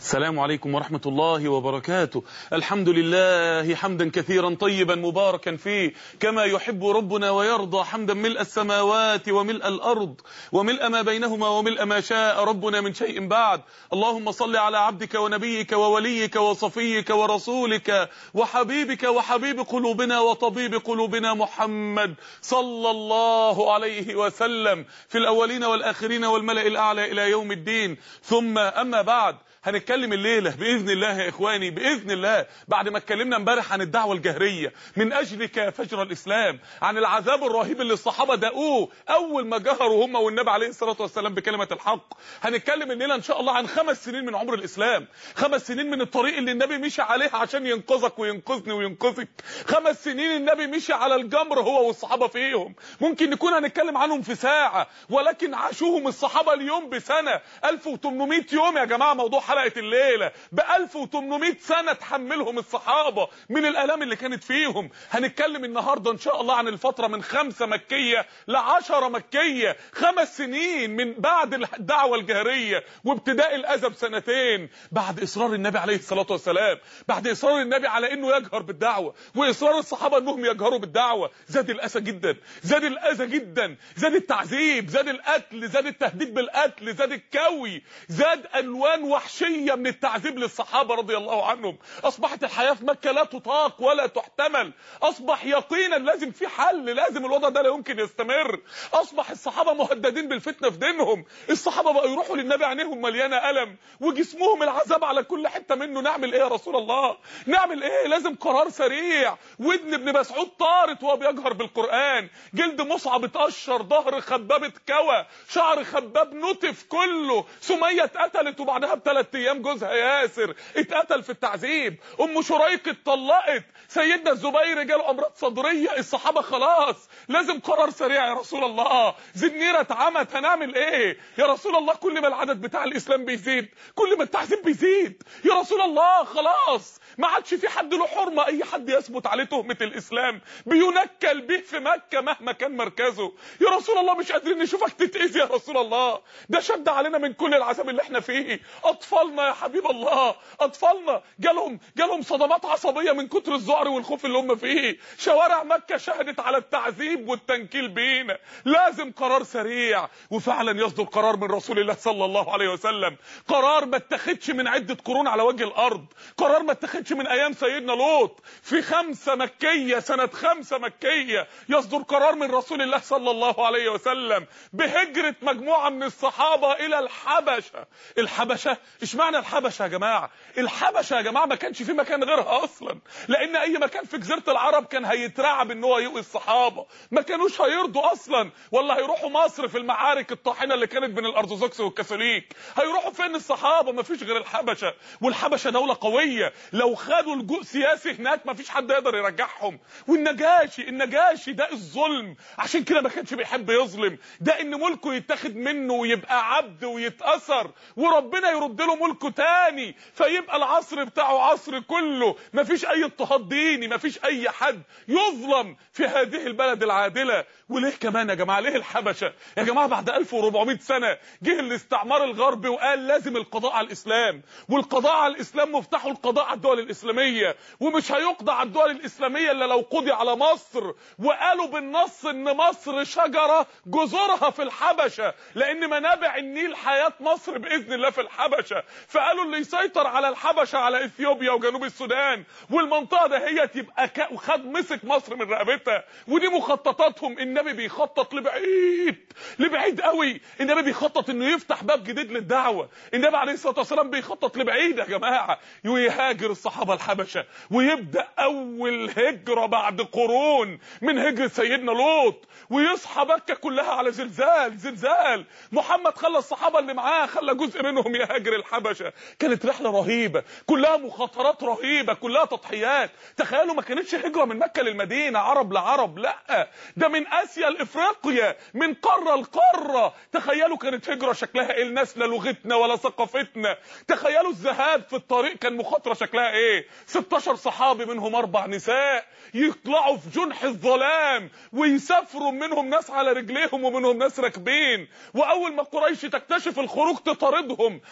السلام عليكم ورحمة الله وبركاته الحمد لله حمدا كثيرا طيبا مباركا فيه كما يحب ربنا ويرضى حمدا ملء السماوات وملء الأرض وملء ما بينهما وملء ما شاء ربنا من شيء بعد اللهم صل على عبدك ونبيك ووليك وصفيك ورسولك وحبيبك وحبيب قلوبنا وطبيب قلوبنا محمد صلى الله عليه وسلم في الأولين والآخرين والملأ الأعلى إلى يوم الدين ثم أما بعد هنتكلم الليلة بإذن الله يا إخواني بإذن الله بعد ما اتكلمنا امبارح عن الدعوة الجهرية من أجلك يا فجر الإسلام عن العذاب الرهيب اللي الصحابة دقوه أول ما جهروا هم والنبي عليه الصلاة والسلام بكلمة الحق هنتكلم الليلة إن شاء الله عن خمس سنين من عمر الإسلام خمس سنين من الطريق اللي النبي مشي عليه عشان ينقذك وينقذني وينقذك خمس سنين النبي مشي على الجمر هو والصحابة فيهم ممكن نكون هنتكلم عنهم في ساعة ولكن عاشوهم الصحابة اليوم بسنة 1800 يوم يا جماعة موضوع حلقة الليلة ب 1800 سنة تحملهم الصحابة من الآلام اللي كانت فيهم هنتكلم النهاردة إن شاء الله عن الفترة من خمسة مكية لعشرة مكية خمس سنين من بعد الدعوة الجهرية وابتداء الأذى بسنتين بعد إصرار النبي عليه الصلاة والسلام بعد إصرار النبي على إنه يجهر بالدعوة وإصرار الصحابة إنهم يجهروا بالدعوة زاد الأذى جدا زاد الأذى جدا زاد التعذيب زاد القتل زاد التهديد بالقتل زاد الكوي زاد ألوان وحشية من التعذيب للصحابة رضي الله عنهم أصبحت الحياة في مكة لا تطاق ولا تحتمل أصبح يقينا لازم في حل لازم الوضع ده لا يمكن يستمر أصبح الصحابة مهددين بالفتنة في دينهم الصحابة بقوا يروحوا للنبي عينيهم مليانة ألم وجسمهم العذاب على كل حتة منه نعمل إيه يا رسول الله نعمل إيه لازم قرار سريع ودن ابن مسعود طارت وهو بيجهر بالقرآن جلد مصعب اتقشر ظهر خباب اتكوى شعر خباب نتف كله سمية اتقتلت وبعدها بثلاث ايام جوزها ياسر اتقتل في التعذيب ام شريك اتطلقت سيدنا الزبير جاله امراض صدريه الصحابه خلاص لازم قرار سريع يا رسول الله زنيره اتعمت هنعمل ايه يا رسول الله كل ما العدد بتاع الاسلام بيزيد كل ما التعذيب بيزيد يا رسول الله خلاص ما عادش في حد له حرمه اي حد يثبت عليه تهمه الاسلام بينكل به في مكه مهما كان مركزه يا رسول الله مش قادرين نشوفك تتاذي يا رسول الله ده شد علينا من كل العذاب اللي احنا فيه اطفالنا يا حبيب الله اطفالنا جالهم جالهم صدمات عصبيه من كتر الذعر والخوف اللي هم فيه شوارع مكه شهدت على التعذيب والتنكيل بينا لازم قرار سريع وفعلا يصدر قرار من رسول الله صلى الله عليه وسلم قرار ما اتخذش من عده قرون على وجه الارض قرار ما اتخذش من ايام سيدنا لوط في خمسه مكيه سنه خمسه مكيه يصدر قرار من رسول الله صلى الله عليه وسلم بهجره مجموعه من الصحابه الى الحبشه الحبشه اشمعنى الحبشه يا جماعه الحبشه يا جماعه ما كانش في مكان غيرها اصلا لان اي مكان في جزيره العرب كان هيترعب ان هو يؤذي الصحابه ما كانوش هيرضوا اصلا ولا هيروحوا مصر في المعارك الطاحنه اللي كانت بين الارثوذكس والكاثوليك هيروحوا فين الصحابه ما فيش غير الحبشه والحبشه دوله قويه لو خدوا لجوء سياسي هناك ما فيش حد يقدر يرجعهم والنجاشي النجاشي ده الظلم عشان كده ما كانش بيحب يظلم ده ان ملكه يتاخد منه ويبقى عبد ويتاثر وربنا يرد له ملكه تاني فيبقى العصر بتاعه عصر كله مفيش اي اضطهاد ديني مفيش اي حد يظلم في هذه البلد العادله وليه كمان يا جماعه ليه الحبشه يا جماعه بعد 1400 سنه جه الاستعمار الغربي وقال لازم القضاء على الاسلام والقضاء على الاسلام مفتاحه القضاء على الدول الاسلاميه ومش هيقضى على الدول الاسلاميه الا لو قضي على مصر وقالوا بالنص ان مصر شجره جذورها في الحبشه لان منابع النيل حياه مصر باذن الله في الحبشه فقالوا اللي يسيطر على الحبشه على اثيوبيا وجنوب السودان والمنطقه دهيت يبقى خد مسك مصر من رقبتها ودي مخططاتهم النبي بيخطط لبعيد لبعيد قوي النبي بيخطط انه يفتح باب جديد للدعوه النبي عليه الصلاه والسلام بيخطط لبعيد يا جماعه ويهاجر الصحابه الحبشه ويبدا اول هجره بعد قرون من هجره سيدنا لوط ويصحى مكه كلها على زلزال زلزال محمد خلى الصحابه اللي معاه خلى جزء منهم يهاجر الحبشه كانت رحله رهيبه كلها مخاطرات رهيبه كلها تضحيات تخيلوا ما كانتش هجره من مكه للمدينه عرب لعرب لا ده من اسيا لافريقيا من قاره لقاره تخيلوا كانت هجره شكلها ايه الناس لا لغتنا ولا ثقافتنا تخيلوا الذهاب في الطريق كان مخاطره شكلها ايه 16 صحابي منهم اربع نساء يطلعوا في جنح الظلام ويسافروا منهم ناس على رجليهم ومنهم ناس راكبين واول ما قريش تكتشف الخروج تطاردهم عشان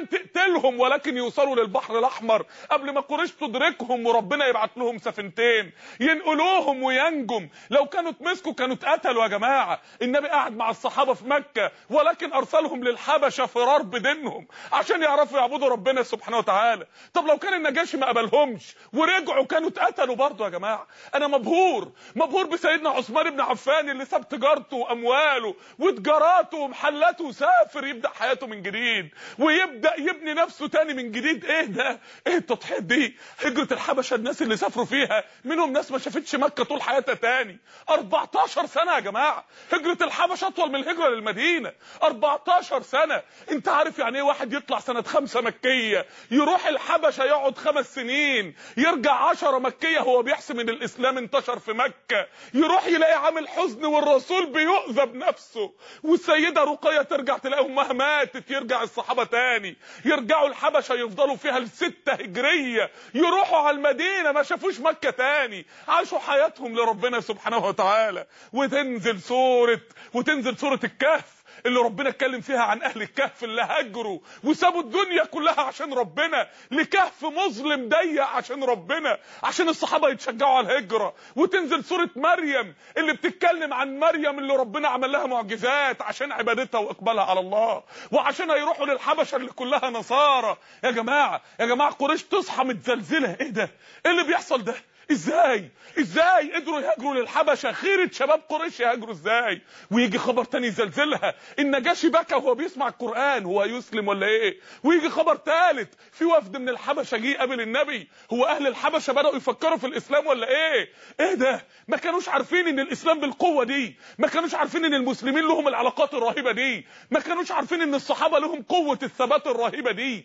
تقتلهم ولكن يوصلوا للبحر الاحمر قبل ما قريش تدركهم وربنا يبعت لهم سفينتين ينقلوهم وينجم لو كانوا اتمسكوا كانوا اتقتلوا يا جماعه النبي قاعد مع الصحابه في مكه ولكن ارسلهم للحبشه فرار بدينهم عشان يعرفوا يعبدوا ربنا سبحانه وتعالى طب لو كان النجاشي ما قبلهمش ورجعوا كانوا اتقتلوا برضه يا جماعه انا مبهور مبهور بسيدنا عثمان بن عفان اللي ساب تجارته وامواله وتجاراته ومحلاته وسافر يبدا حياته من جديد ويبدا يبني نفسه تاني من جديد ايه ده ايه التضحيات دي هجره الحبشه الناس اللي سافروا فيها منهم ناس ما شافتش مكه طول حياتها تاني 14 سنه يا جماعه هجره الحبشه اطول من الهجره للمدينه 14 سنه انت عارف يعني ايه واحد يطلع سنه خمسة مكيه يروح الحبشه يقعد خمس سنين يرجع 10 مكيه هو بيحسب ان الاسلام انتشر في مكه يروح يلاقي عامل حزن والرسول بيؤذى بنفسه والسيده رقيه ترجع تلاقي امها ماتت يرجع الصحابه تاني يرجعوا الحبشه يفضلوا فيها الستة هجريه يروحوا على المدينه ما شافوش مكه تاني عاشوا حياتهم لربنا سبحانه وتعالى وتنزل سوره وتنزل سوره الكهف اللي ربنا اتكلم فيها عن اهل الكهف اللي هجروا وسابوا الدنيا كلها عشان ربنا لكهف مظلم ضيق عشان ربنا عشان الصحابه يتشجعوا على الهجره وتنزل سوره مريم اللي بتتكلم عن مريم اللي ربنا عمل لها معجزات عشان عبادتها واقبالها على الله وعشان هيروحوا للحبشه اللي كلها نصارى يا جماعه يا جماعه قريش تصحى متزلزله ايه ده ايه اللي بيحصل ده ازاي ازاي قدروا يهاجروا للحبشه خيره شباب قريش يهاجروا ازاي ويجي خبر تاني يزلزلها النجاشي بكى وهو بيسمع القران هو يسلم ولا ايه ويجي خبر ثالث في وفد من الحبشه جه قابل النبي هو اهل الحبشه بداوا يفكروا في الاسلام ولا ايه ايه ده ما كانوش عارفين ان الاسلام بالقوه دي ما كانوش عارفين ان المسلمين لهم العلاقات الرهيبه دي ما كانوش عارفين ان الصحابه لهم قوه الثبات الرهيبه دي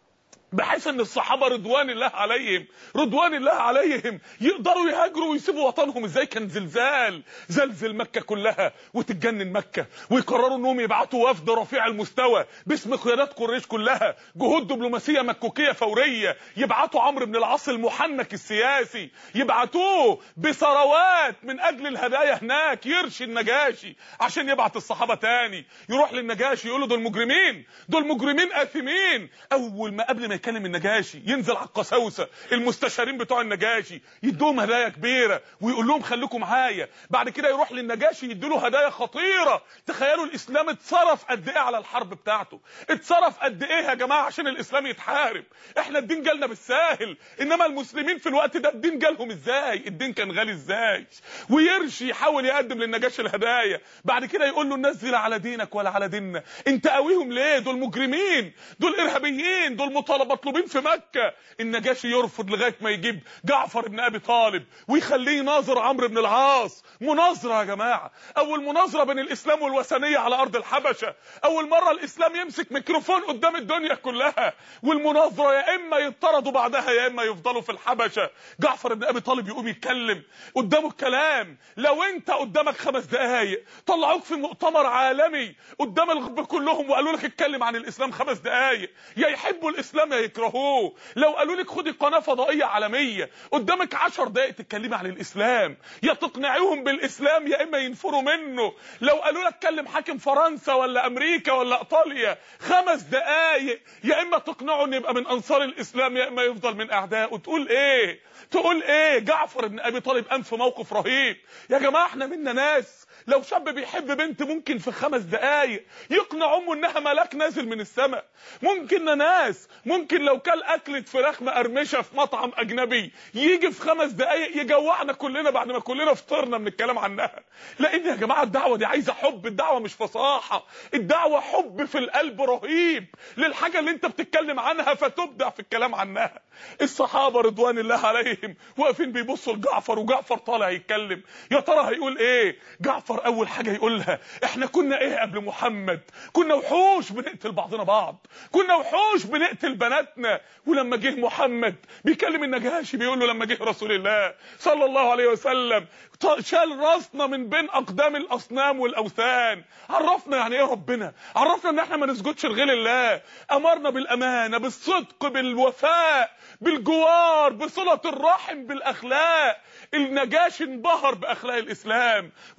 بحيث ان الصحابه رضوان الله عليهم رضوان الله عليهم يقدروا يهاجروا ويسيبوا وطنهم ازاي كان زلزال زلزل مكه كلها وتتجنن مكه ويقرروا انهم يبعتوا وفد رفيع المستوى باسم قيادات قريش كلها جهود دبلوماسيه مكوكيه فوريه يبعتوا عمرو بن العاص المحنك السياسي يبعتوه بثروات من اجل الهدايا هناك يرشي النجاشي عشان يبعت الصحابه تاني يروح للنجاشي يقول له دول مجرمين دول مجرمين اثمين اول ما قبل ما يكلم النجاشي ينزل على القساوسه المستشارين بتوع النجاشي يدوهم هدايا كبيره ويقول لهم خليكم معايا بعد كده يروح للنجاشي يديله هدايا خطيره تخيلوا الاسلام اتصرف قد ايه على الحرب بتاعته اتصرف قد ايه يا جماعه عشان الاسلام يتحارب احنا الدين جالنا بالساهل انما المسلمين في الوقت ده الدين جالهم ازاي الدين كان غالي ازاي ويرشي يحاول يقدم للنجاشي الهدايا بعد كده يقول له نزل على دينك ولا على ديننا انت قويهم ليه دول مجرمين دول ارهابيين دول مطالبه مطلوبين في مكة النجاشي يرفض لغاية ما يجيب جعفر بن ابي طالب ويخليه يناظر عمرو بن العاص مناظرة يا جماعة اول مناظرة بين الاسلام والوثنية على ارض الحبشة اول مرة الاسلام يمسك ميكروفون قدام الدنيا كلها والمناظرة يا اما يطردوا بعدها يا اما يفضلوا في الحبشة جعفر بن ابي طالب يقوم يتكلم قدامه الكلام لو انت قدامك خمس دقايق طلعوك في مؤتمر عالمي قدام الغرب كلهم وقالوا لك اتكلم عن الاسلام خمس دقايق يا يحبوا الاسلام يا يكرهوه لو قالوا لك خدي قناه فضائيه عالميه قدامك 10 دقائق تتكلمي عن الاسلام يا تقنعيهم بالاسلام يا اما ينفروا منه لو قالوا لك كلم حاكم فرنسا ولا امريكا ولا ايطاليا خمس دقائق يا اما تقنعه ان يبقى من انصار الاسلام يا اما يفضل من اعدائه تقول ايه تقول ايه جعفر بن ابي طالب قام في موقف رهيب يا جماعه احنا منا ناس لو شاب بيحب بنت ممكن في خمس دقايق يقنع امه انها ملاك نازل من السماء ممكن ناس ممكن لو كل اكله فراخ مقرمشه في مطعم اجنبي يجي في خمس دقايق يجوعنا كلنا بعد ما كلنا فطرنا من الكلام عنها لان يا جماعه الدعوه دي عايزه حب الدعوه مش فصاحه الدعوه حب في القلب رهيب للحاجه اللي انت بتتكلم عنها فتبدع في الكلام عنها الصحابه رضوان الله عليهم واقفين بيبصوا لجعفر وجعفر طالع يتكلم يا ترى هيقول ايه جعفر اول حاجه يقولها احنا كنا ايه قبل محمد كنا وحوش بنقتل بعضنا بعض كنا وحوش بنقتل بناتنا ولما جه محمد بيكلم النجاشي بيقول له لما جه رسول الله صلى الله عليه وسلم شال راسنا من بين اقدام الاصنام والاوثان عرفنا يعني ايه ربنا عرفنا ان احنا ما نسجدش لغير الله امرنا بالامانه بالصدق بالوفاء بالجوار بصله الرحم بالاخلاق النجاشي انبهر باخلاق الاسلام وبعد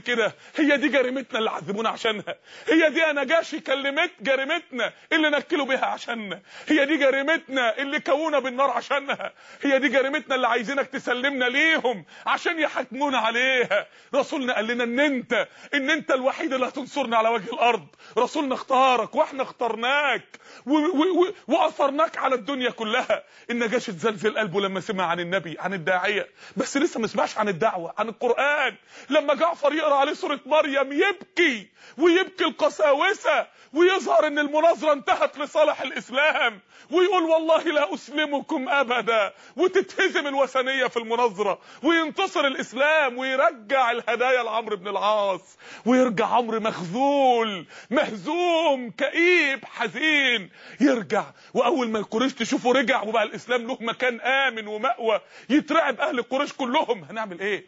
كده هي دي جريمتنا اللي عذبونا عشانها هي دي انا جاشي كلمت جريمتنا اللي نكلوا بيها عشاننا هي دي جريمتنا اللي كونا بالنار عشانها هي دي جريمتنا اللي عايزينك تسلمنا ليهم عشان يحاكمونا عليها رسولنا قال لنا ان انت ان انت الوحيد اللي هتنصرنا على وجه الارض رسولنا اختارك واحنا اخترناك و- و- و- واثرناك على الدنيا كلها النجاشي اتزلزل قلبه لما سمع عن النبي عن الداعيه بس لسه ما سمعش عن الدعوه عن القران لما جعفر يقرا عليه سوره مريم يبكي ويبكي القساوسه ويظهر ان المناظره انتهت لصالح الاسلام ويقول والله لا اسلمكم ابدا وتتهزم الوثنيه في المناظره وينتصر الاسلام ويرجع الهدايا لعمرو بن العاص ويرجع عمرو مخذول مهزوم كئيب حزين يرجع واول ما القريش تشوفه رجع وبقى الاسلام له مكان امن ومأوى يترعب اهل قريش كلهم هنعمل ايه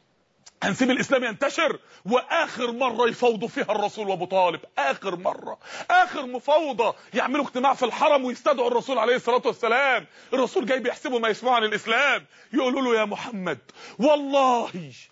هنسيب الاسلام ينتشر واخر مره يفاوضوا فيها الرسول وابو طالب اخر مره اخر مفاوضه يعملوا اجتماع في الحرم ويستدعوا الرسول عليه الصلاه والسلام الرسول جاي بيحسبوا ما يسمعوا عن الاسلام يقولوا له يا محمد والله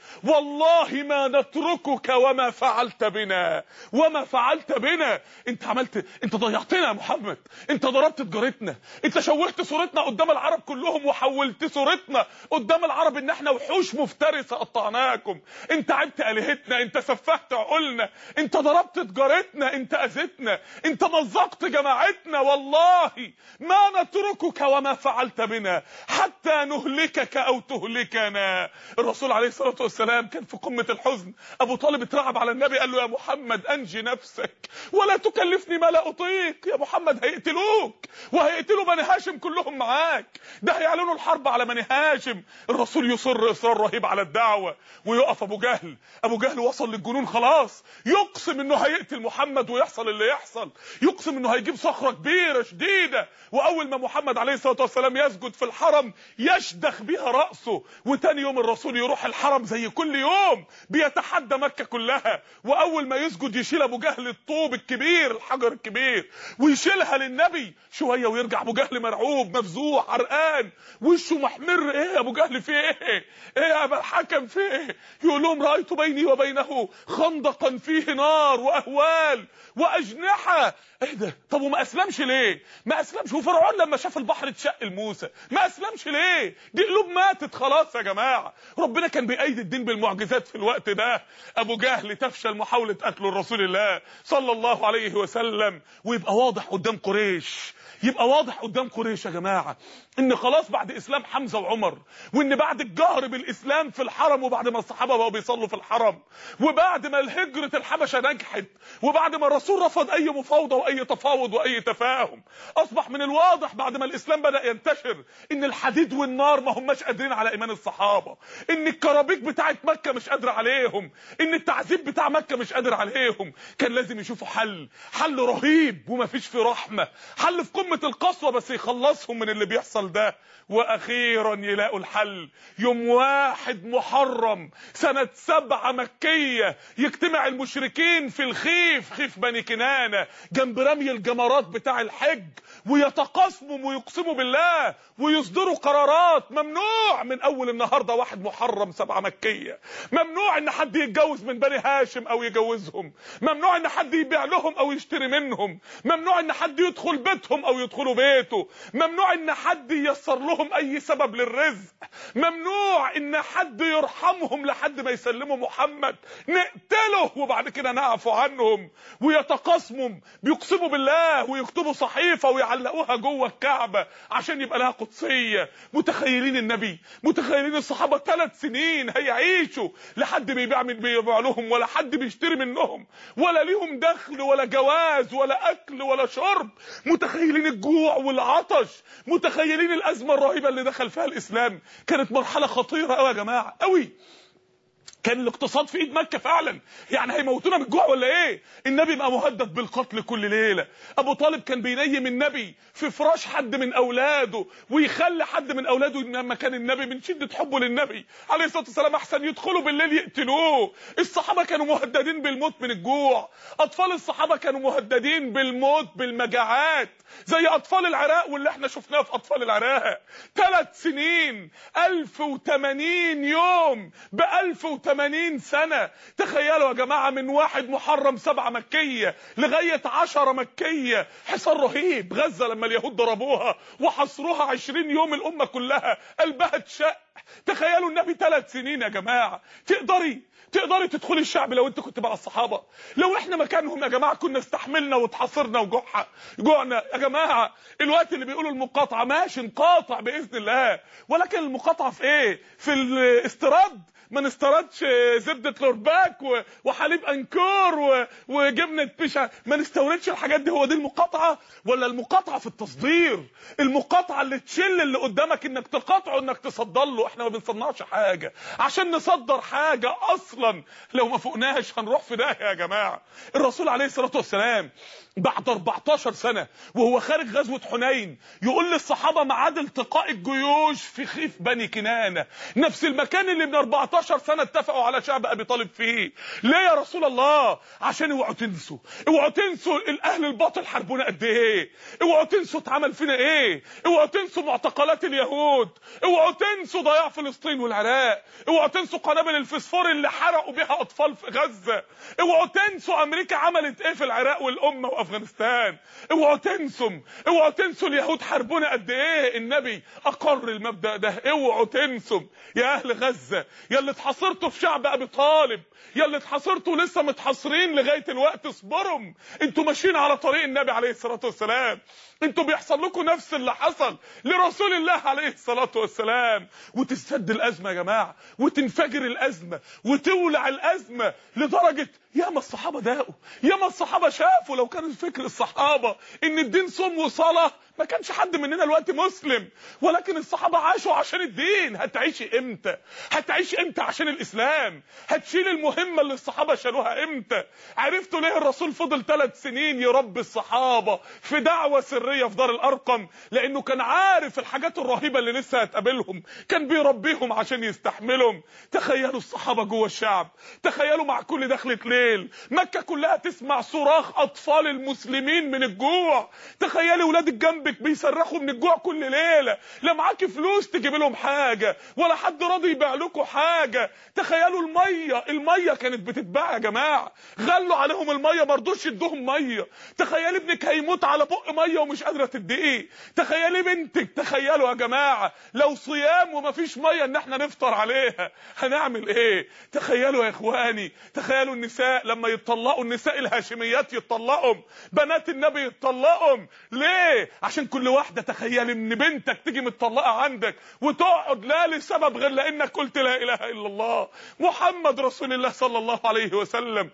والله ما نتركك وما فعلت بنا وما فعلت بنا انت عملت انت ضيعتنا يا محمد انت ضربت تجارتنا انت شوهت صورتنا قدام العرب كلهم وحولت صورتنا قدام العرب ان احنا وحوش مفترسه قطعناكم انت عبت الهتنا انت سفهت عقولنا انت ضربت تجارتنا انت اذيتنا انت مزقت جماعتنا والله ما نتركك وما فعلت بنا حتى نهلكك او تهلكنا الرسول عليه الصلاه والسلام كان في قمه الحزن ابو طالب اترعب على النبي قال له يا محمد انجي نفسك ولا تكلفني ما لا اطيق يا محمد هيقتلوك وهيقتلوا بني هاشم كلهم معاك ده هيعلنوا الحرب على بني هاشم الرسول يصر اصرار رهيب على الدعوه ويقف ابو جهل ابو جهل وصل للجنون خلاص يقسم انه هيقتل محمد ويحصل اللي يحصل يقسم انه هيجيب صخره كبيره شديده واول ما محمد عليه الصلاه والسلام يسجد في الحرم يشدخ بيها راسه وتاني يوم الرسول يروح الحرم زي كل يوم بيتحدى مكه كلها واول ما يسجد يشيل ابو جهل الطوب الكبير الحجر الكبير ويشيلها للنبي شويه ويرجع ابو جهل مرعوب مفزوع عرقان وشه محمر ايه يا ابو جهل في ايه ايه يا ابا الحكم في ايه يقول لهم رايت بيني وبينه خندقا فيه نار واهوال واجنحه ايه ده طب وما اسلمش ليه ما اسلمش وفرعون لما شاف البحر اتشق لموسى ما اسلمش ليه دي قلوب ماتت خلاص يا جماعه ربنا كان بيأيد الدين بالمعجزات في الوقت ده ابو جهل تفشل محاوله قتل رسول الله صلى الله عليه وسلم ويبقى واضح قدام قريش يبقى واضح قدام قريش يا جماعه ان خلاص بعد اسلام حمزه وعمر وان بعد الجهر بالاسلام في الحرم وبعد ما الصحابه بقوا بيصلوا في الحرم وبعد ما الهجره الحبشه نجحت وبعد ما الرسول رفض اي مفاوضه واي تفاوض واي تفاهم اصبح من الواضح بعد ما الاسلام بدا ينتشر ان الحديد والنار ما هماش قادرين على ايمان الصحابه ان الكرابيك بتاعت مكه مش قادره عليهم ان التعذيب بتاع مكه مش قادر عليهم كان لازم يشوفوا حل حل رهيب ومفيش فيه رحمه حل في قمه القسوه بس يخلصهم من اللي بيحصل ده واخيرا يلاقوا الحل يوم واحد محرم سنة سبعة مكية يجتمع المشركين في الخيف خيف بني كنانة جنب رمي الجمرات بتاع الحج ويتقاسموا ويقسموا بالله ويصدروا قرارات ممنوع من اول النهارده واحد محرم سبعة مكية ممنوع ان حد يتجوز من بني هاشم او يجوزهم ممنوع ان حد يبيع لهم او يشتري منهم ممنوع ان حد يدخل بيتهم او يدخلوا بيته ممنوع ان حد ييسر لهم اي سبب للرزق ممنوع ان حد يرحمهم لحد ما يسلموا محمد نقتله وبعد كده نعفو عنهم ويتقاسموا بيقسموا بالله ويكتبوا صحيفه ويعلقوها جوه الكعبه عشان يبقى لها قدسيه متخيلين النبي متخيلين الصحابه ثلاث سنين هيعيشوا لحد بيبيع من بيبيع لهم ولا حد بيشتري منهم ولا ليهم دخل ولا جواز ولا اكل ولا شرب متخيلين الجوع والعطش متخيلين الازمه الرهيبه اللي دخل فيها الاسلام كانت مرحله خطيره قوي يا جماعه قوي كان الاقتصاد في ايد مكه فعلا يعني هيموتونا من الجوع ولا ايه النبي بقى مهدد بالقتل كل ليله ابو طالب كان بينيم النبي في فراش حد من اولاده ويخلي حد من اولاده لما كان النبي من شده حبه للنبي عليه الصلاه والسلام احسن يدخلوا بالليل يقتلوه الصحابه كانوا مهددين بالموت من الجوع اطفال الصحابه كانوا مهددين بالموت بالمجاعات زي اطفال العراق واللي احنا شفناه في اطفال العراق ثلاث سنين 1080 يوم ب 1080 80 سنة تخيلوا يا جماعة من واحد محرم سبعة مكية لغاية عشرة مكية حصار رهيب غزة لما اليهود ضربوها وحصروها 20 يوم الأمة كلها قلبها اتشق تخيلوا النبي ثلاث سنين يا جماعة تقدري تقدري تدخلي الشعب لو انت كنت مع الصحابه لو احنا مكانهم يا جماعه كنا استحملنا واتحاصرنا وجوعنا جوعنا يا جماعه الوقت اللي بيقولوا المقاطعه ماشي نقاطع باذن الله ولكن المقاطعه في ايه في الاستيراد ما نستوردش زبده لورباك و- وحليب انكور و- وجبنه بيشا ما نستوردش الحاجات دي هو دي المقاطعه ولا المقاطعه في التصدير المقاطعه اللي تشل اللي قدامك انك تقاطعه انك تصدر له احنا ما بنصنعش حاجه عشان نصدر حاجه اصلا لو ما فوقناش هنروح في داهيه يا جماعه الرسول عليه الصلاه والسلام بعد 14 سنه وهو خارج غزوه حنين يقول للصحابه ميعاد التقاء الجيوش في خيف بني كنانه نفس المكان اللي من 14 سنه اتفقوا على شعب ابي طالب فيه ليه يا رسول الله عشان اوعوا تنسوا اوعوا تنسوا الاهل الباطل حاربونا قد ايه اوعوا تنسوا اتعمل فينا ايه اوعوا تنسوا معتقلات اليهود اوعوا تنسوا ضياع فلسطين والعراق اوعوا تنسوا قنابل الفسفور اللي حرقوا بها اطفال في غزه اوعوا تنسوا امريكا عملت ايه في العراق والامه وافغانستان اوعوا تنسوا اوعوا تنسوا اليهود حاربونا قد ايه النبي اقر المبدا ده اوعوا تنسوا يا اهل غزه يا اللي اتحاصرتوا في شعب ابي طالب يا اللي اتحاصرتوا لسه متحاصرين لغايه الوقت اصبروا انتوا ماشيين على طريق النبي عليه الصلاه والسلام انتوا بيحصل لكم نفس اللي حصل لرسول الله عليه الصلاه والسلام وتسد الازمه يا جماعه وتنفجر الازمه وتولع الازمه لدرجه ياما الصحابه داقوا ياما الصحابه شافوا لو كان فكر الصحابه ان الدين صوم وصلاه ما كانش حد مننا الوقت مسلم ولكن الصحابه عاشوا عشان الدين هتعيشي امتى هتعيشي امتى عشان الاسلام هتشيل المهمه اللي الصحابه شالوها امتى عرفتوا ليه الرسول فضل ثلاث سنين يربي الصحابه في دعوه سريه في دار الارقم لانه كان عارف الحاجات الرهيبه اللي لسه هتقابلهم كان بيربيهم عشان يستحملهم تخيلوا الصحابه جوه الشعب تخيلوا مع كل دخلة ليل مكه كلها تسمع صراخ اطفال المسلمين من الجوع تخيلي ولادك جنبك بيصرخوا من الجوع كل ليله لا معاكي فلوس تجيب لهم حاجه ولا حد راضي يبيع لكم حاجه تخيلوا الميه الميه كانت بتتباع يا جماعه غلوا عليهم الميه ما رضوش يدوهم ميه تخيلي ابنك هيموت على بق ميه ومش قادره تديه تخيلي بنتك تخيلوا يا جماعه لو صيام ومفيش ميه ان احنا نفطر عليها هنعمل ايه تخيلوا يا اخواني تخيلوا النساء لما يتطلقوا النساء الهاشميات يتطلقوا بنات النبي يتطلقوا ليه عشان كل واحده تخيلي ان بنتك تيجي متطلقه عندك وتقعد لا لسبب غير لانك قلت لا اله الا الله محمد رسول الله صلى الله عليه وسلم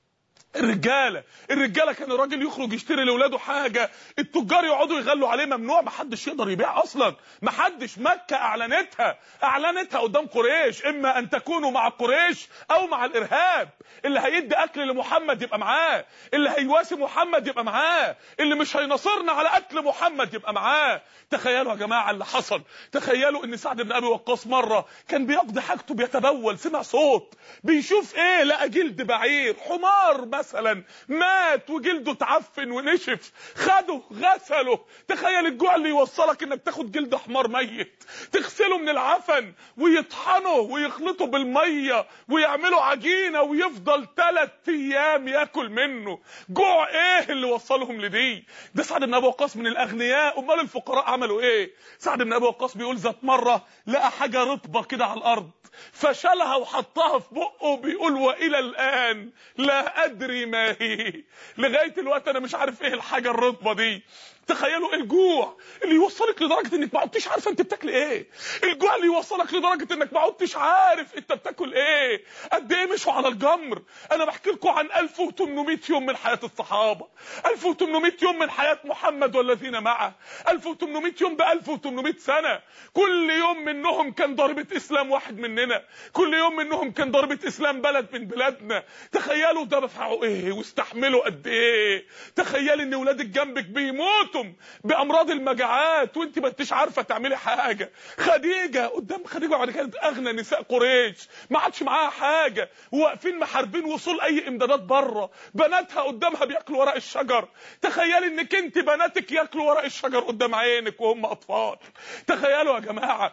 الرجاله الرجاله كان الراجل يخرج يشتري لاولاده حاجه التجار يقعدوا يغلوا عليه ممنوع محدش يقدر يبيع اصلا محدش مكه اعلنتها اعلنتها قدام قريش اما ان تكونوا مع قريش او مع الارهاب اللي هيدي اكل لمحمد يبقى معاه اللي هيواسي محمد يبقى معاه اللي مش هينصرنا على قتل محمد يبقى معاه تخيلوا يا جماعه اللي حصل تخيلوا ان سعد بن ابي وقاص مره كان بيقضي حاجته بيتبول سمع صوت بيشوف ايه لقى جلد بعير حمار مثلا مات وجلده اتعفن ونشف خده غسله تخيل الجوع اللي يوصلك انك تاخد جلد حمار ميت تغسله من العفن ويطحنه ويخلطه بالميه ويعملوا عجينه ويفضل ثلاث ايام ياكل منه جوع ايه اللي وصلهم لدي ده سعد بن ابي وقاص من الاغنياء امال الفقراء عملوا ايه سعد بن ابي وقاص بيقول ذات مره لقى حاجه رطبه كده على الارض فشالها وحطها في بقه بيقول والى الان لا ادري ما هي لغايه الوقت انا مش عارف ايه الحاجه الرطبه دي تخيلوا الجوع اللي يوصلك لدرجه انك ما عدتش عارفه انت بتاكل ايه الجوع اللي يوصلك لدرجه انك ما عدتش عارف انت بتاكل ايه قد ايه مشوا على الجمر انا بحكي لكم عن 1800 يوم من حياه الصحابه 1800 يوم من حياه محمد والذين معه 1800 يوم ب 1800 سنه كل يوم منهم كان ضربه اسلام واحد مننا كل يوم منهم كان ضربه اسلام بلد من بلادنا تخيلوا دفعوا ايه واستحملوا قد ايه تخيل ان ولادك جنبك بيموتوا بامراض المجاعات وانت ما انتش عارفه تعملي حاجه خديجه قدام خديجه بعد كانت اغنى نساء قريش ما عادش معاها حاجه وواقفين محاربين وصول اي امدادات بره بناتها قدامها بياكلوا ورق الشجر تخيلي انك انت بناتك ياكلوا ورق الشجر قدام عينك وهم اطفال تخيلوا يا جماعه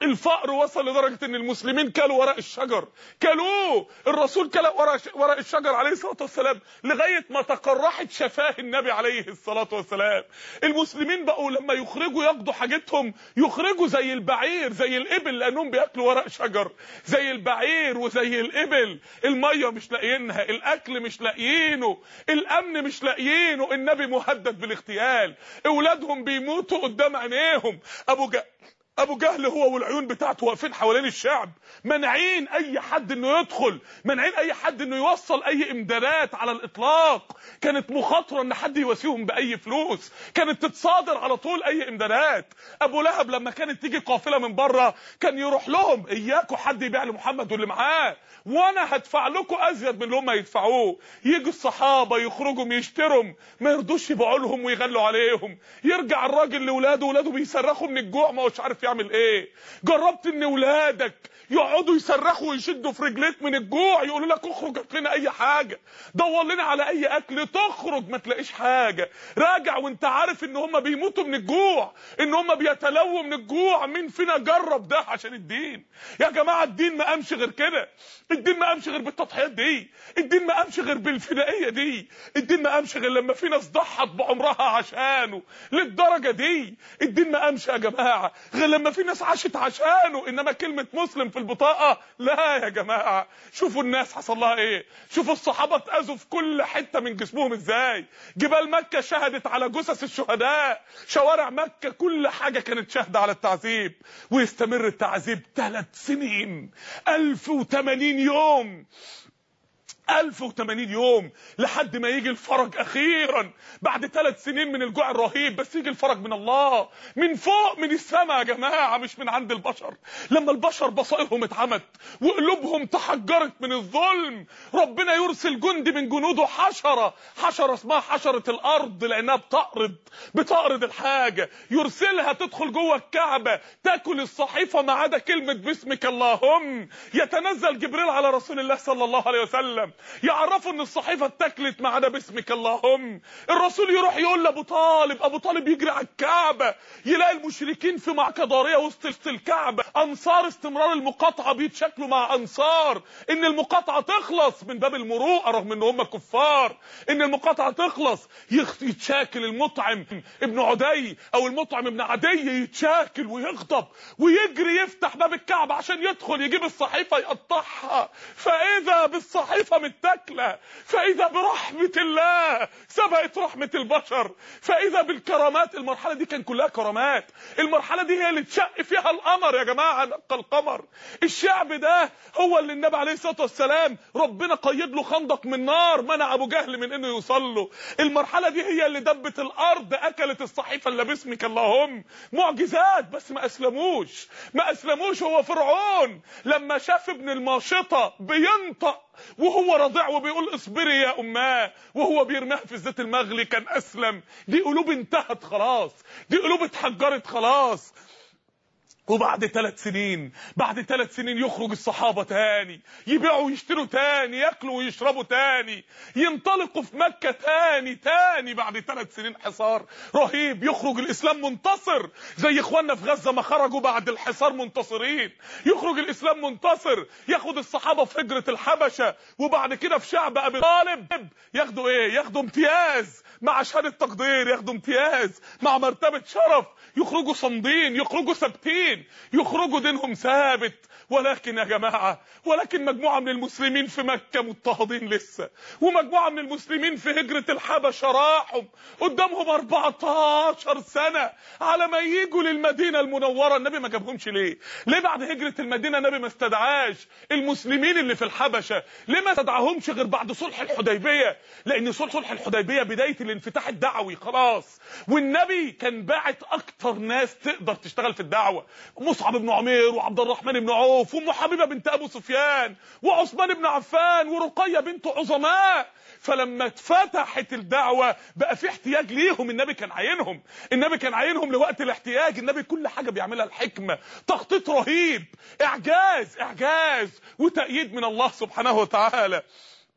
الفقر وصل لدرجة ان المسلمين كلوا ورق الشجر كلوه الرسول كلا ورق ورق الشجر عليه الصلاة والسلام لغاية ما تقرحت شفاه النبي عليه الصلاة والسلام المسلمين بقوا لما يخرجوا ياخدوا حاجتهم يخرجوا زي البعير زي الابل لانهم بياكلوا ورق شجر زي البعير وزي الابل المية مش لاقيينها الاكل مش لاقيينه الامن مش لاقيينه النبي مهدد بالاغتيال اولادهم بيموتوا قدام عينيهم ابو جهل ابو جهل هو والعيون بتاعته واقفين حوالين الشعب منعين اي حد انه يدخل منعين اي حد انه يوصل اي امدادات على الاطلاق كانت مخاطره ان حد يواسيهم باي فلوس كانت تتصادر على طول اي امدادات ابو لهب لما كانت تيجي قافله من بره كان يروح لهم اياكوا حد يبيع لمحمد واللي معاه وانا هدفع لكم ازيد من اللي هم يدفعوه يجوا الصحابه يخرجوا يشتروا ما يرضوش يبيعوا لهم ويغلوا عليهم يرجع الراجل لاولاده ولاده بيصرخوا من الجوع ما هوش عارف يعمل ايه جربت ان ولادك يقعدوا يصرخوا ويشدوا في رجليك من الجوع يقولوا لك اخرج هات لنا اي حاجه دور لنا على اي اكل تخرج ما تلاقيش حاجه راجع وانت عارف ان هم بيموتوا من الجوع ان هم بيتلووا من الجوع مين فينا جرب ده عشان الدين يا جماعه الدين ما قامش غير كده الدين ما قامش غير بالتضحيات دي الدين ما قامش غير بالفدائيه دي الدين ما قامش غير لما في ناس ضحت بعمرها عشانه للدرجه دي الدين ما قامش يا جماعه غير لما في ناس عاشت عشانه انما كلمه مسلم في البطاقه لا يا جماعه شوفوا الناس حصل لها ايه شوفوا الصحابه اتاذوا في كل حته من جسمهم ازاي جبال مكه شهدت على جثث الشهداء شوارع مكه كل حاجه كانت شاهده على التعذيب ويستمر التعذيب ثلاث سنين 1080 يوم 1080 يوم لحد ما يجي الفرج اخيرا بعد ثلاث سنين من الجوع الرهيب بس يجي الفرج من الله من فوق من السماء يا جماعه مش من عند البشر لما البشر بصائرهم اتعمت وقلوبهم تحجرت من الظلم ربنا يرسل جندي من جنوده حشره حشره اسمها حشره الارض لانها بتقرض بتقرض الحاجه يرسلها تدخل جوه الكعبه تاكل الصحيفه ما عدا كلمه باسمك اللهم يتنزل جبريل على رسول الله صلى الله عليه وسلم يعرفوا ان الصحيفه اتاكلت ما عدا باسمك اللهم الرسول يروح يقول لابو طالب ابو طالب يجري على الكعبه يلاقي المشركين في معركه ضاريه وسط الكعبه انصار استمرار المقاطعه بيتشكلوا مع انصار ان المقاطعه تخلص من باب المروءه رغم ان هم كفار ان المقاطعه تخلص يتشاكل المطعم ابن عدي او المطعم ابن عدي يتشاكل ويغضب ويجري يفتح باب الكعبه عشان يدخل يجيب الصحيفه يقطعها فاذا بالصحيفه متاكله فاذا برحمه الله سبقت رحمه البشر فاذا بالكرامات المرحله دي كان كلها كرامات المرحله دي هي اللي اتشق فيها القمر يا جماعه نقى القمر الشعب ده هو اللي النبي عليه الصلاه والسلام ربنا قيد له خندق من نار منع ابو جهل من انه يوصل له المرحله دي هي اللي دبت الارض اكلت الصحيفه اللي باسمك اللهم معجزات بس ما اسلموش ما اسلموش هو فرعون لما شاف ابن الماشطه بينطق وهو رضيع وبيقول اصبري يا اماه وهو بيرميها في الزيت المغلي كان اسلم دي قلوب انتهت خلاص دي قلوب اتحجرت خلاص وبعد ثلاث سنين بعد ثلاث سنين يخرج الصحابة تاني يبيعوا ويشتروا تاني ياكلوا ويشربوا تاني ينطلقوا في مكة تاني تاني بعد ثلاث سنين حصار رهيب يخرج الإسلام منتصر زي إخواننا في غزة ما خرجوا بعد الحصار منتصرين يخرج الإسلام منتصر ياخد الصحابة في هجرة الحبشة وبعد كده في شعب أبي طالب ياخدوا إيه ياخدوا امتياز مع شهادة تقدير ياخدوا امتياز مع مرتبة شرف يخرجوا صامدين يخرجوا ثابتين يخرجوا دينهم ثابت ولكن يا جماعة ولكن مجموعة من المسلمين في مكة مضطهدين لسه ومجموعة من المسلمين في هجرة الحبشة راحوا قدامهم 14 سنة على ما يجوا للمدينة المنورة النبي ما جابهمش ليه ليه بعد هجرة المدينة النبي ما استدعاش المسلمين اللي في الحبشة ليه ما استدعاهمش غير بعد صلح الحديبية لان صلح الحديبية بداية الانفتاح الدعوي خلاص والنبي كان باعت اكتر ناس تقدر تشتغل في الدعوة مصعب بن عمير وعبد الرحمن بن عوف وام حبيبه بنت ابو سفيان وعثمان بن عفان ورقيه بنت عظماء فلما اتفتحت الدعوه بقى في احتياج ليهم النبي كان عاينهم النبي كان عاينهم لوقت الاحتياج النبي كل حاجه بيعملها الحكمه تخطيط رهيب اعجاز اعجاز وتأييد من الله سبحانه وتعالى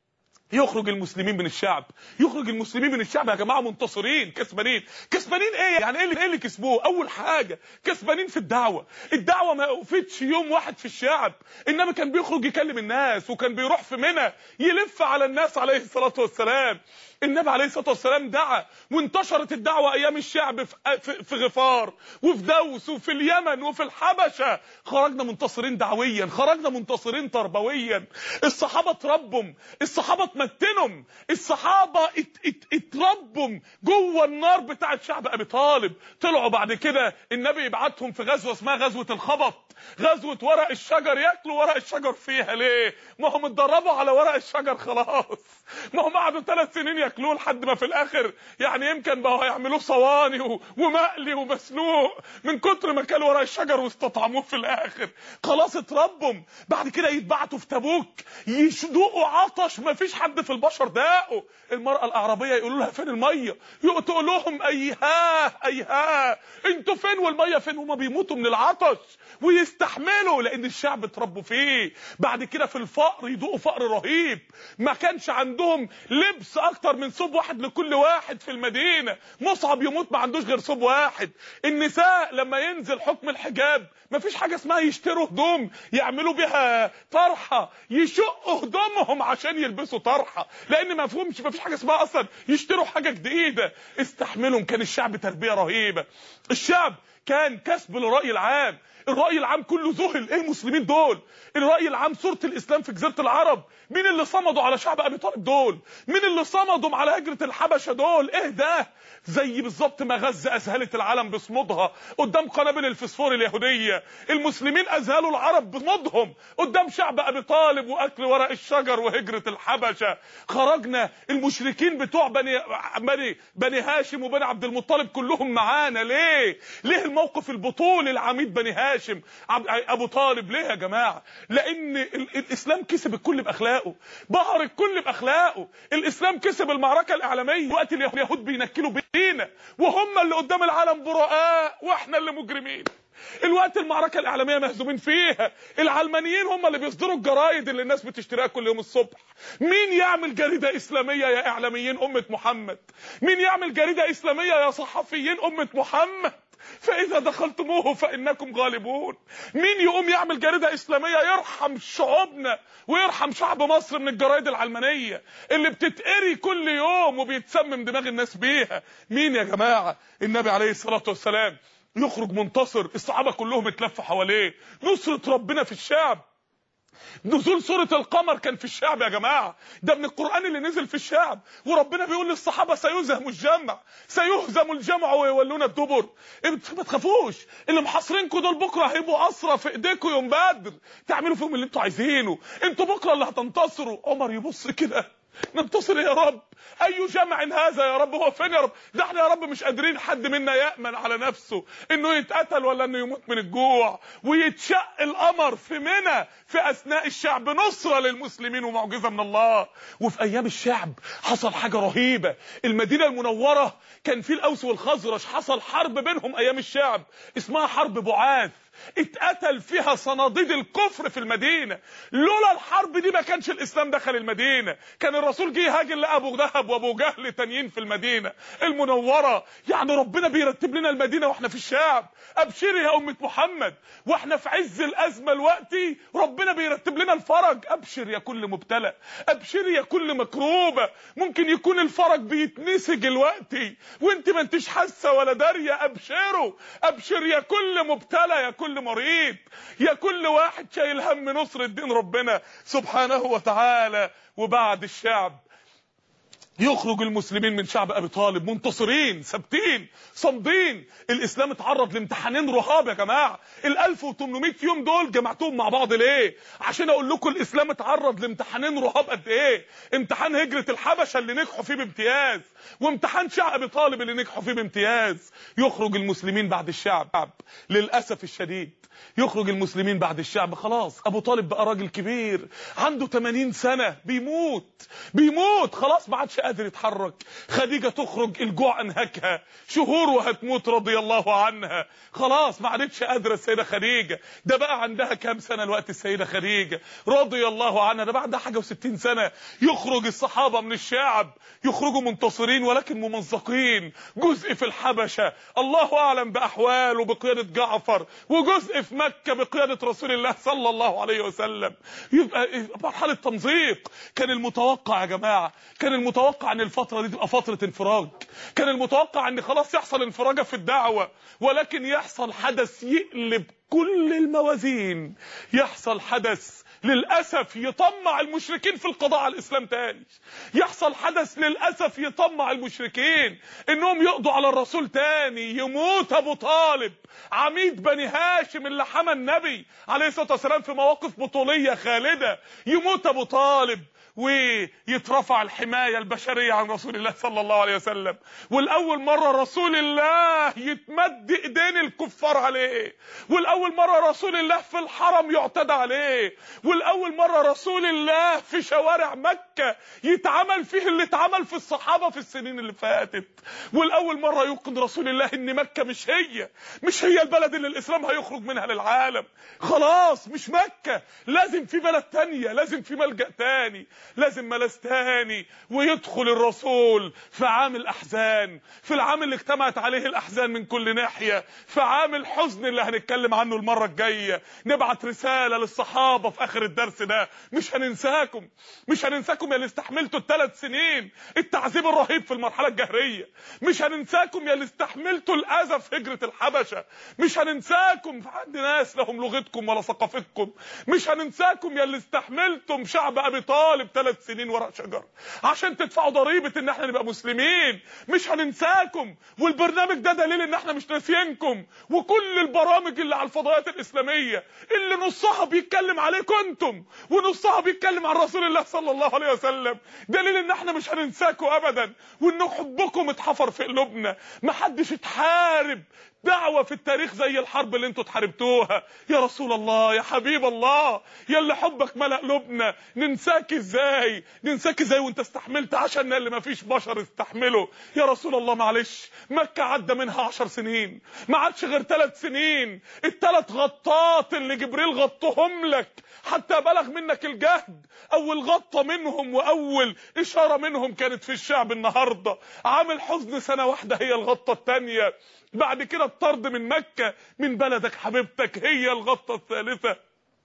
يخرج المسلمين من الشعب يخرج المسلمين من الشعب يا جماعه منتصرين كسبانين كسبانين ايه يعني ايه اللي, إيه اللي كسبوه اول حاجه كسبانين في الدعوه الدعوه ما وقفتش يوم واحد في الشعب انما كان بيخرج يكلم الناس وكان بيروح في منى يلف على الناس عليه الصلاه والسلام النبي عليه الصلاه والسلام دعا وانتشرت الدعوه ايام الشعب في, في غفار وفي دوس وفي اليمن وفي الحبشه خرجنا منتصرين دعويا خرجنا منتصرين تربويا الصحابه تربهم الصحابه تمتنهم الصحابه ات ات اتربوا جوه النار بتاعه شعب ابي طالب طلعوا بعد كده النبي يبعتهم في غزوه اسمها غزوه الخبط غزوه ورق الشجر ياكلوا ورق الشجر فيها ليه ما هم اتدربوا على ورق الشجر خلاص ما هم قعدوا ثلاث سنين ياكلوه لحد ما في الاخر يعني يمكن بقوا هيعملوه صواني ومقلي ومسلوق من كتر ما كانوا ورق الشجر واستطعموه في الاخر خلاص اتربوا بعد كده يتبعتوا في تبوك يشدقوا عطش ما فيش حد في البشر داقوا المراه الاعرابيه يقولوا لها فين الميه يقولوا لهم ايها ايها انتوا فين والميه فين هما بيموتوا من العطش ويستحملوا لان الشعب اتربوا فيه بعد كده في الفقر يدوقوا فقر رهيب ما كانش عندهم لبس اكتر من صوب واحد لكل واحد في المدينه مصعب يموت ما عندوش غير صوب واحد النساء لما ينزل حكم الحجاب ما فيش حاجه اسمها يشتروا هدوم يعملوا بيها طرحه يشقوا هدومهم عشان يلبسوا طرحه لان ما فهمش ما فيش حاجه اسمها اصلا يشتروا حاجه جديده استحملهم كان الشعب تربيه رهيبه الشعب كان كسب للراي العام الراي العام كله ذهل ايه المسلمين دول الراي العام صوره الاسلام في جزيره العرب مين اللي صمدوا على شعب ابي طالب دول مين اللي صمدوا على هجره الحبشه دول ايه ده زي بالظبط ما غزه اذهلت العالم بصمودها قدام قنابل الفسفور اليهوديه المسلمين اذهلوا العرب بصمودهم قدام شعب ابي طالب واكل ورق الشجر وهجره الحبشه خرجنا المشركين بتوع بني بني بني هاشم وبني عبد المطلب كلهم معانا ليه ليه الموقف البطولي العميد بني هاشم ابو طالب ليه يا جماعه لان الاسلام كسب الكل باخلاقه بهر الكل باخلاقه الاسلام كسب المعركه الاعلاميه وقت اليهود بينكلوا بينا وهم اللي قدام العالم براء واحنا اللي مجرمين الوقت المعركه الاعلاميه مهزومين فيها العلمانيين هم اللي بيصدروا الجرايد اللي الناس بتشتريها كل يوم الصبح مين يعمل جريده اسلاميه يا اعلاميين امه محمد مين يعمل جريده اسلاميه يا صحفيين امه محمد فاذا دخلتموه فانكم غالبون مين يقوم يعمل جريده اسلاميه يرحم شعوبنا ويرحم شعب مصر من الجرايد العلمانيه اللي بتتقري كل يوم وبيتسمم دماغ الناس بيها مين يا جماعه النبي عليه الصلاه والسلام يخرج منتصر الصحابه كلهم اتلفوا حواليه نصره ربنا في الشعب نزول سورة القمر كان في الشعب يا جماعة ده من القرآن اللي نزل في الشعب وربنا بيقول للصحابة سيهزم الجمع سيهزم الجمع ويولون الدبر ما تخافوش اللي محاصرينكم دول بكرة هيبقوا أسرى في إيديكم يوم بدر تعملوا فيهم اللي انتوا عايزينه انتوا بكرة اللي هتنتصروا عمر يبص كده ننتصر يا رب اي جمع هذا يا رب هو فين يا رب ده احنا يا رب مش قادرين حد منا يامن على نفسه انه يتقتل ولا انه يموت من الجوع ويتشق القمر في منى في اثناء الشعب نصره للمسلمين ومعجزه من الله وفي ايام الشعب حصل حاجه رهيبه المدينه المنوره كان في الاوس والخزرج حصل حرب بينهم ايام الشعب اسمها حرب بعاث اتقتل فيها صناديد الكفر في المدينة لولا الحرب دي ما كانش الاسلام دخل المدينة كان الرسول جه هاجر لابو دهب وابو جهل تانيين في المدينة المنورة يعني ربنا بيرتب لنا المدينة واحنا في الشعب ابشري يا امة محمد واحنا في عز الازمة الوقتي ربنا بيرتب لنا الفرج ابشر يا كل مبتلى ابشري يا كل مكروبة ممكن يكون الفرج بيتنسج الوقتي وانت ما انتش حاسة ولا دارية ابشروا ابشر يا كل مبتلى يا كل كل مريض يا كل واحد شايل هم نصر الدين ربنا سبحانه وتعالى وبعد الشعب يخرج المسلمين من شعب ابي طالب منتصرين ثابتين صامدين الاسلام اتعرض لامتحانين رهاب يا جماعه ال 1800 يوم دول جمعتهم مع بعض ليه عشان اقول لكم الاسلام اتعرض لامتحانين رهاب قد ايه امتحان هجره الحبشه اللي نجحوا فيه بامتياز وامتحان شعب ابي طالب اللي نجحوا فيه بامتياز يخرج المسلمين بعد الشعب للاسف الشديد يخرج المسلمين بعد الشعب خلاص ابو طالب بقى راجل كبير عنده 80 سنه بيموت بيموت خلاص ما عادش قادر يتحرك خديجه تخرج الجوع انهكها شهور وهتموت رضي الله عنها خلاص ما عادتش قادره السيده خديجه ده بقى عندها كام سنه الوقت السيده خديجه رضي الله عنها ده بعدها حاجه و60 سنه يخرج الصحابه من الشعب يخرجوا منتصرين ولكن ممزقين جزء في الحبشه الله اعلم باحواله بقياده جعفر وجزء في مكه بقياده رسول الله صلى الله عليه وسلم يبقى مرحله تمزيق كان المتوقع يا جماعه كان المتوقع ان الفتره دي تبقى فتره انفراج كان المتوقع ان خلاص يحصل انفراجه في الدعوه ولكن يحصل حدث يقلب كل الموازين يحصل حدث للأسف يطمع المشركين في القضاء على الإسلام تاني يحصل حدث للأسف يطمع المشركين إنهم يقضوا على الرسول تاني يموت أبو طالب عميد بني هاشم اللي حمى النبي عليه الصلاة والسلام في مواقف بطولية خالدة يموت أبو طالب ويترفع الحماية البشرية عن رسول الله صلى الله عليه وسلم والأول مرة رسول الله يتمد إيدين الكفار عليه والأول مرة رسول الله في الحرم يعتدى عليه والأول مرة رسول الله في شوارع مكة يتعمل فيه اللي اتعمل في الصحابة في السنين اللي فاتت والأول مرة يوقن رسول الله إن مكة مش هي مش هي البلد اللي الإسلام هيخرج منها للعالم خلاص مش مكة لازم في بلد تانية لازم في ملجأ تاني لازم ملاذ تاني ويدخل الرسول في عام الاحزان في العام اللي اجتمعت عليه الاحزان من كل ناحيه في عام الحزن اللي هنتكلم عنه المره الجايه نبعت رساله للصحابه في اخر الدرس ده مش هننساكم مش هننساكم يا اللي استحملتوا الثلاث سنين التعذيب الرهيب في المرحله الجهريه مش هننساكم يا اللي استحملتوا الاذى في هجره الحبشه مش هننساكم في عند ناس لهم لغتكم ولا ثقافتكم مش هننساكم يا اللي استحملتم شعب ابي طالب ثلاث سنين وراء شجره عشان تدفعوا ضريبه ان احنا نبقى مسلمين مش هننساكم والبرنامج ده دليل ان احنا مش ناسيينكم وكل البرامج اللي على الفضائيات الاسلاميه اللي نصها بيتكلم عليكم انتم ونصها بيتكلم عن رسول الله صلى الله عليه وسلم دليل ان احنا مش هننساكم ابدا وان حبكم اتحفر في قلوبنا محدش اتحارب دعوة في التاريخ زي الحرب اللي انتوا اتحاربتوها يا رسول الله يا حبيب الله يا اللي حبك ملأ قلوبنا ننساك ازاي ننساك ازاي وانت استحملت عشان اللي ما فيش بشر استحمله يا رسول الله معلش مكة عدى منها عشر سنين ما عادش غير ثلاث سنين الثلاث غطات اللي جبريل غطهم لك حتى بلغ منك الجهد اول غطة منهم واول اشارة منهم كانت في الشعب النهاردة عامل حزن سنة واحدة هي الغطة الثانية بعد كده الطرد من مكة من بلدك حبيبتك هي الغطة الثالثة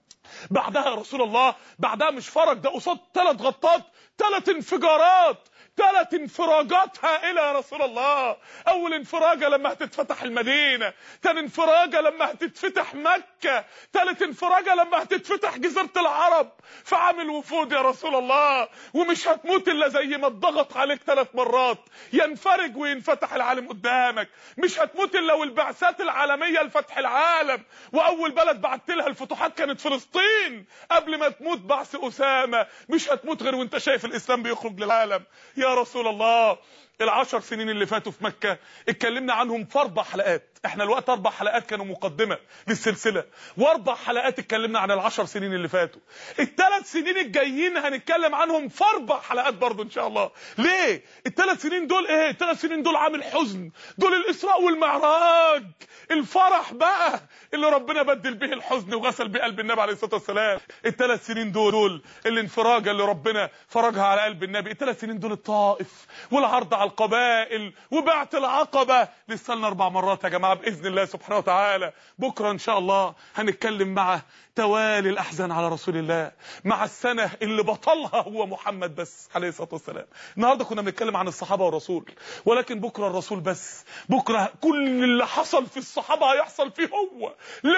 بعدها يا رسول الله بعدها مش فرج ده قصاد ثلاث غطات ثلاث انفجارات ثلاث انفراجات هائلة يا رسول الله اول انفراجة لما هتتفتح المدينة تاني انفراجة لما هتتفتح مكة ثالث انفراجة لما هتتفتح جزيرة العرب في عام الوفود يا رسول الله ومش هتموت الا زي ما اتضغط عليك ثلاث مرات ينفرج وينفتح العالم قدامك مش هتموت الا والبعثات العالمية لفتح العالم واول بلد بعت لها الفتوحات كانت فلسطين قبل ما تموت بعث اسامة مش هتموت غير وانت شايف الاسلام بيخرج للعالم يا رسول الله العشر سنين اللي فاتوا في مكة اتكلمنا عنهم في اربع حلقات احنا الوقت اربع حلقات كانوا مقدمة للسلسلة واربع حلقات اتكلمنا عن العشر سنين اللي فاتوا الثلاث سنين الجايين هنتكلم عنهم في اربع حلقات برضو ان شاء الله ليه الثلاث سنين دول ايه الثلاث سنين دول عامل حزن دول الاسراء والمعراج الفرح بقى اللي ربنا بدل به الحزن وغسل به قلب النبي عليه الصلاه والسلام الثلاث سنين دول دول الانفراجه اللي ربنا فرجها على قلب النبي الثلاث سنين دول الطائف والعرض على القبائل وبعت العقبه لسه لنا اربع مرات يا جماعه باذن الله سبحانه وتعالى بكره ان شاء الله هنتكلم مع توالي الاحزان على رسول الله مع السنه اللي بطلها هو محمد بس عليه الصلاه والسلام النهارده كنا بنتكلم عن الصحابه والرسول ولكن بكره الرسول بس بكره كل اللي حصل في الصحابه هيحصل فيه هو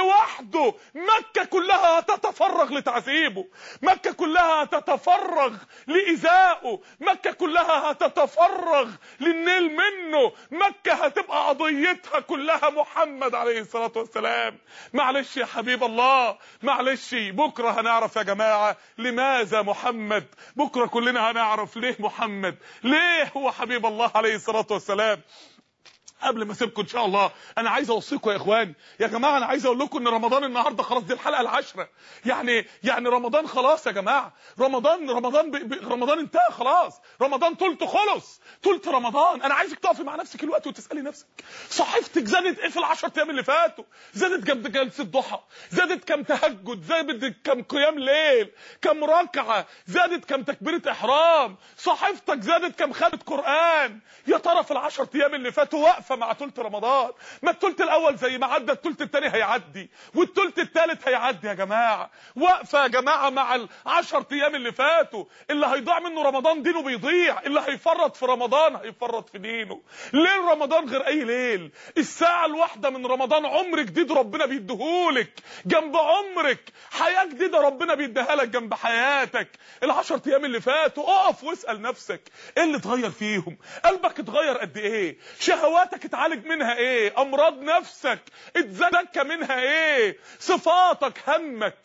لوحده مكه كلها هتتفرغ لتعذيبه مكه كلها هتتفرغ لايذائه مكه كلها هتتفرغ للنيل منه مكه هتبقى قضيتها كلها محمد عليه الصلاه والسلام معلش يا حبيب الله معلش بكره هنعرف يا جماعه لماذا محمد بكره كلنا هنعرف ليه محمد ليه هو حبيب الله عليه الصلاه والسلام قبل ما اسيبكم ان شاء الله انا عايز اوصيكم يا اخواني يا جماعه انا عايز اقول لكم ان رمضان النهارده خلاص دي الحلقه العاشره يعني يعني رمضان خلاص يا جماعه رمضان رمضان ب... ب... رمضان انتهى خلاص رمضان تلت خلص تلت رمضان انا عايزك تقفي مع نفسك الوقت وتسالي نفسك صحيفتك زادت ايه في العشر ايام اللي فاتوا زادت كم جلسه ضحى زادت كم تهجد زادت كم قيام ليل كم ركعه زادت كم تكبيره احرام صحيفتك زادت كم خدت قران يا ترى في العشر ايام اللي فاتوا واقفه مع تلت رمضان ما التلت الاول زي ما عدى التلت الثاني هيعدي والتلت الثالث هيعدي يا جماعه واقفه يا جماعه مع العشر ايام اللي فاتوا اللي هيضيع منه رمضان دينه بيضيع اللي هيفرط في رمضان هيفرط في دينه ليل رمضان غير اي ليل الساعه الواحده من رمضان عمر جديد ربنا بيديهولك جنب عمرك حياه جديده ربنا بيديها لك جنب حياتك العشر ايام اللي فاتوا اقف واسال نفسك ايه اللي اتغير فيهم قلبك اتغير قد ايه شهواتك اتعالج منها ايه امراض نفسك اتزكى منها ايه صفاتك همك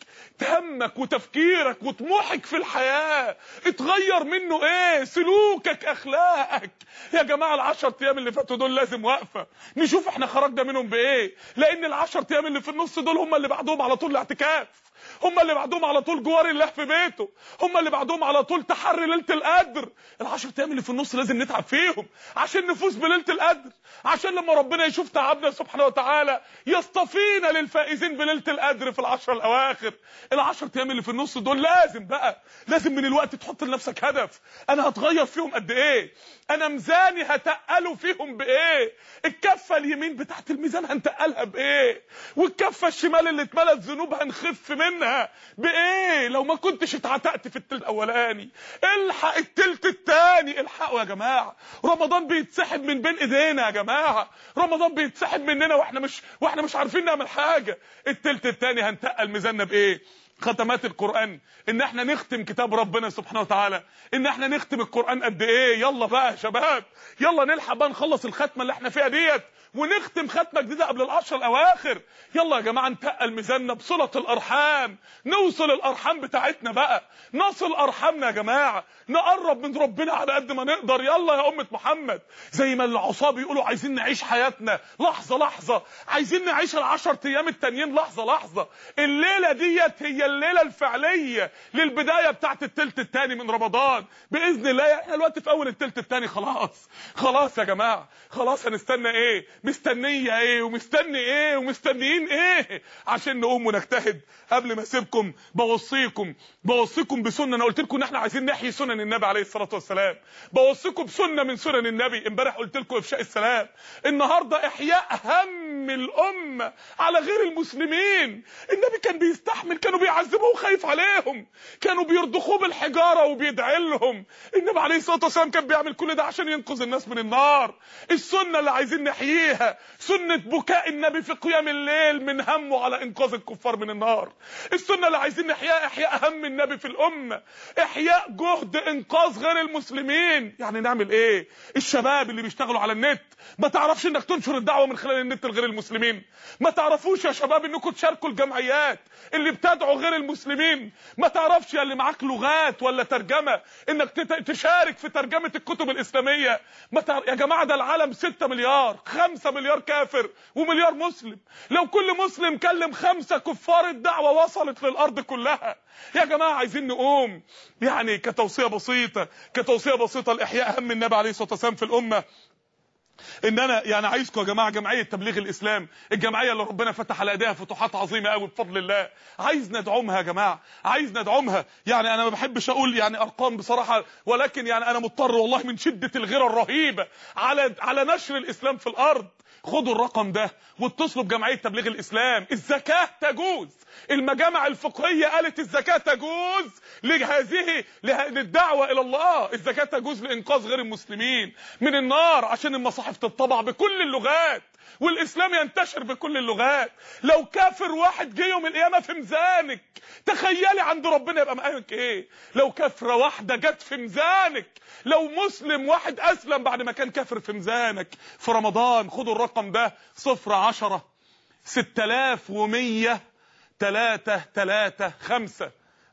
همك وتفكيرك وطموحك في الحياه اتغير منه ايه سلوكك اخلاقك يا جماعه العشر ايام اللي فاتوا دول لازم واقفه نشوف احنا خرجنا منهم بايه لان العشر ايام اللي في النص دول هم اللي بعدهم على طول الاعتكاف هم اللي بعدهم على طول جوار الله في بيته هم اللي بعدهم على طول تحري ليله القدر العشر ايام اللي في النص لازم نتعب فيهم عشان نفوز بليله القدر عشان لما ربنا يشوف تعبنا سبحانه وتعالى يصطفينا للفائزين بليله القدر في العشر الاواخر العشر ايام اللي في النص دول لازم بقى لازم من الوقت تحط لنفسك هدف انا هتغير فيهم قد ايه انا ميزاني هتقله فيهم بايه الكفه اليمين بتاعت الميزان هنتقلها بايه والكفه الشمال اللي اتملت ذنوب هنخف منها بايه لو ما كنتش اتعتقت في التلت الاولاني الحق التلت التاني الحقوا يا جماعه رمضان بيتسحب من بين ايدينا يا جماعه رمضان بيتسحب مننا واحنا مش واحنا مش عارفين نعمل حاجه التلت التاني هنتقل ميزاننا بايه ختمات القرآن ان احنا نختم كتاب ربنا سبحانه وتعالى ان احنا نختم القرآن قد ايه يلا بقى يا شباب يلا نلحق بقى نخلص الختمة اللي احنا فيها ديت ونختم ختمة جديدة قبل العشر الاواخر يلا يا جماعة نتقل ميزاننا بصلة الارحام نوصل الارحام بتاعتنا بقى نصل ارحامنا يا جماعة نقرب من ربنا على قد ما نقدر يلا يا امة محمد زي ما العصاب بيقولوا عايزين نعيش حياتنا لحظة لحظة عايزين نعيش العشر ايام التانيين لحظة لحظة الليلة ديت هي الليله الفعليه للبدايه بتاعت التلت الثاني من رمضان باذن الله احنا دلوقتي في اول التلت الثاني خلاص خلاص يا جماعه خلاص هنستنى ايه مستنيه ايه ومستني ايه ومستنيين ايه عشان نقوم ونجتهد قبل ما اسيبكم بوصيكم بوصيكم بسنه انا قلت لكم ان احنا عايزين نحيي سنن النبي عليه الصلاه والسلام بوصيكم بسنه من سنن النبي امبارح قلت لكم افشاء السلام النهارده احياء هم الامه على غير المسلمين النبي كان بيستحمل كانوا بيعذبوه وخايف عليهم كانوا بيرضخوه بالحجاره وبيدعي لهم النبي عليه الصلاه والسلام كان بيعمل كل ده عشان ينقذ الناس من النار السنه اللي عايزين نحييها سنه بكاء النبي في قيام الليل من همه على انقاذ الكفار من النار السنه اللي عايزين نحياها احياء هم النبي في الامه احياء جهد انقاذ غير المسلمين يعني نعمل ايه الشباب اللي بيشتغلوا على النت ما تعرفش انك تنشر الدعوه من خلال النت لغير المسلمين ما تعرفوش يا شباب انكم تشاركوا الجمعيات اللي بتدعو غير المسلمين ما تعرفش يا اللي معاك لغات ولا ترجمه انك تشارك في ترجمه الكتب الاسلاميه ما تعرف... يا جماعه ده العالم 6 مليار 5 مليار كافر ومليار مسلم لو كل مسلم كلم خمسه كفار الدعوه وصلت للارض كلها يا جماعه عايزين نقوم يعني كتوصيه بسيطه كتوصيه بسيطه لاحياء هم النبي عليه الصلاه والسلام في الامه ان انا يعني عايزكم يا جماعه جمعيه تبليغ الاسلام الجمعيه اللي ربنا فتح على ايديها فتوحات عظيمه قوي بفضل الله عايز ندعمها يا جماعه عايز ندعمها يعني انا ما بحبش اقول يعني ارقام بصراحه ولكن يعني انا مضطر والله من شده الغيره الرهيبه على على نشر الاسلام في الارض خدوا الرقم ده واتصلوا بجمعيه تبليغ الاسلام الزكاه تجوز المجامع الفقهيه قالت الزكاه تجوز لهذه للدعوه الى الله الزكاه تجوز لانقاذ غير المسلمين من النار عشان المصاحف تطبع بكل اللغات والاسلام ينتشر بكل اللغات لو كافر واحد جه يوم القيامه في ميزانك تخيلي عند ربنا يبقى مقامك ايه لو كافره واحده جت في ميزانك لو مسلم واحد اسلم بعد ما كان كافر في ميزانك في رمضان خدوا الرقم ده صفر عشرة ستة الاف ومية تلاتة تلاتة خمسة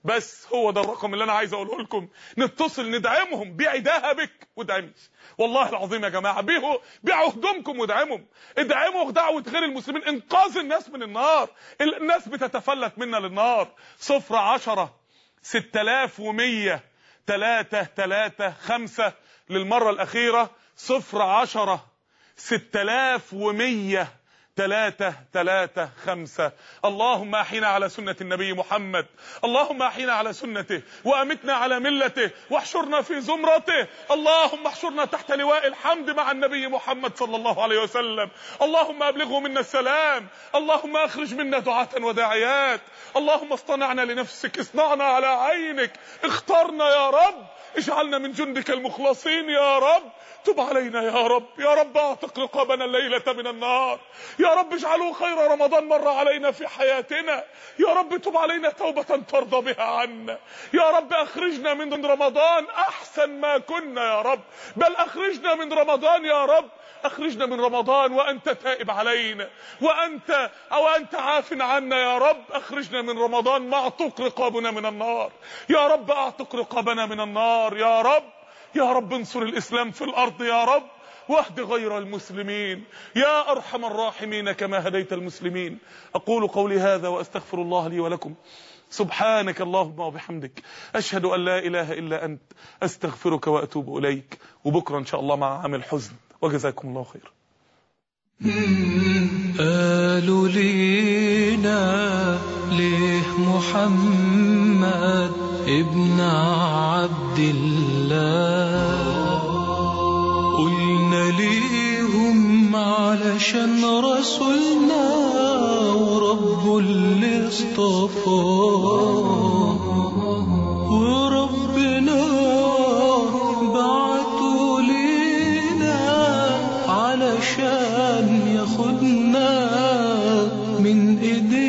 بس هو ده الرقم اللي انا عايز اقوله لكم نتصل ندعمهم بيع ذهبك وادعمي والله العظيم يا جماعه بيعوا بيعوا هدومكم وادعمهم ادعموا دعوه غير المسلمين انقاذ الناس من النار الناس بتتفلت منا للنار صفر عشرة ستة آلاف ومية تلاتة تلاتة خمسة للمرة الأخيرة صفر عشرة ستة آلاف ومية تلاتة تلاتة خمسة اللهم احينا على سنة النبي محمد اللهم احينا على سنته وامتنا على ملته واحشرنا في زمرته اللهم احشرنا تحت لواء الحمد مع النبي محمد صلى الله عليه وسلم اللهم ابلغه منا السلام اللهم اخرج منا دعاة وداعيات اللهم اصطنعنا لنفسك اصنعنا على عينك اخترنا يا رب اجعلنا من جندك المخلصين يا رب تب علينا يا رب يا رب اعتق رقابنا الليلة من النار يا رب اجعله خير رمضان مر علينا في حياتنا يا رب تب علينا توبة ترضى بها عنا يا رب اخرجنا من رمضان احسن ما كنا يا رب بل اخرجنا من رمضان يا رب اخرجنا من رمضان وانت تائب علينا وانت او انت عاف عنا يا رب اخرجنا من رمضان معتق رقابنا من النار يا رب اعتق رقابنا من النار يا رب يا رب انصر الاسلام في الارض يا رب واهد غير المسلمين يا ارحم الراحمين كما هديت المسلمين اقول قولي هذا واستغفر الله لي ولكم سبحانك اللهم وبحمدك اشهد ان لا اله الا انت استغفرك واتوب اليك وبكره ان شاء الله مع عام الحزن وجزاكم الله خير قالوا لينا ليه محمد ابن عبد الله قلنا ليهم علشان رسولنا ورب اللي اصطفاه وربنا بعته لينا علشان ياخدنا من ايدينا